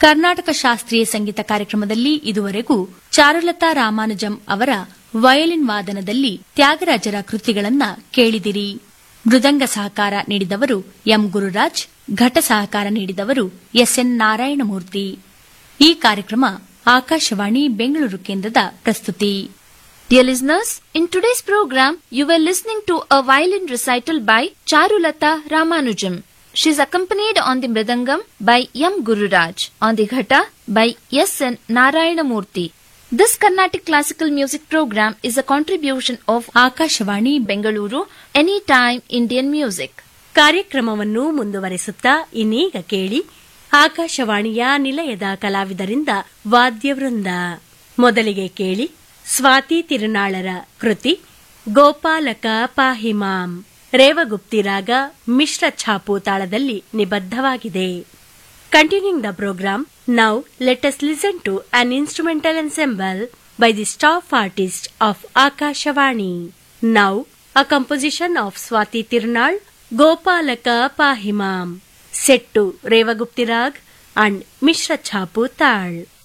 ಕರ್ನಾಟಕ ಶಾಸ್ತ್ರೀಯ ಸಂಗೀತ ಕಾರ್ಯಕ್ರಮದಲ್ಲಿ ಇದುವರೆಗೂ ಚಾರುಲತಾ ರಾಮಾನುಜಂ ಅವರ ವಯಲಿನ್ ವಾದನದಲ್ಲಿ ತ್ಯಾಗರಾಜರ ಕೃತಿಗಳನ್ನ ಕೇಳಿದಿರಿ ಮೃದಂಗ ಸಹಕಾರ ನೀಡಿದವರು ಎಂ ಗುರುರಾಜ್ ಘಟ ಸಹಕಾರ ನೀಡಿದವರು ಎಸ್ಎನ್ ನಾರಾಯಣಮೂರ್ತಿ ಈ ಕಾರ್ಯಕ್ರಮ ಆಕಾಶವಾಣಿ ಬೆಂಗಳೂರು ಕೇಂದ್ರದ ಪ್ರಸ್ತುತಿ Dear listeners, in today's program, you were listening to a violin recital by Charulata Ramanujam. She is accompanied on the Mridangam by M. Gururaj, on the Ghata by S. N. Narayanamurthy. This Carnatic classical music program is a contribution of Akashvani Bengaluru Anytime Indian Music. ಕಾರ್ಯಕ್ರಮವನ್ನು ಮುಂದುವರೆಸುತ್ತಾ ಇನ್ನೀಗ ಕೇಳಿ ಆಕಾಶವಾಣಿಯ ನಿಲಯದ ಕಲಾವಿದರಿಂದ ವಾದ್ಯವೃಂದ ಮೊದಲಿಗೆ ಕೇಳಿ ಸ್ವಾತಿ ತಿರುನಾಳರ ಕೃತಿ ಗೋಪಾಲಕ ಪಾಹಿಮಾಂ ರೇವಗುಪ್ತಿ ರಾಗ ಮಿಶ್ರ ಛಾಪು ತಾಳದಲ್ಲಿ ನಿಬದ್ಧವಾಗಿದೆ continuing the program now let us listen to an instrumental ensemble by the staff artist of Akashvani now a composition of Swathi Thirunal Gopalaka Pahimam set Revagupti raag and Mishra Chapu ತಾಳ್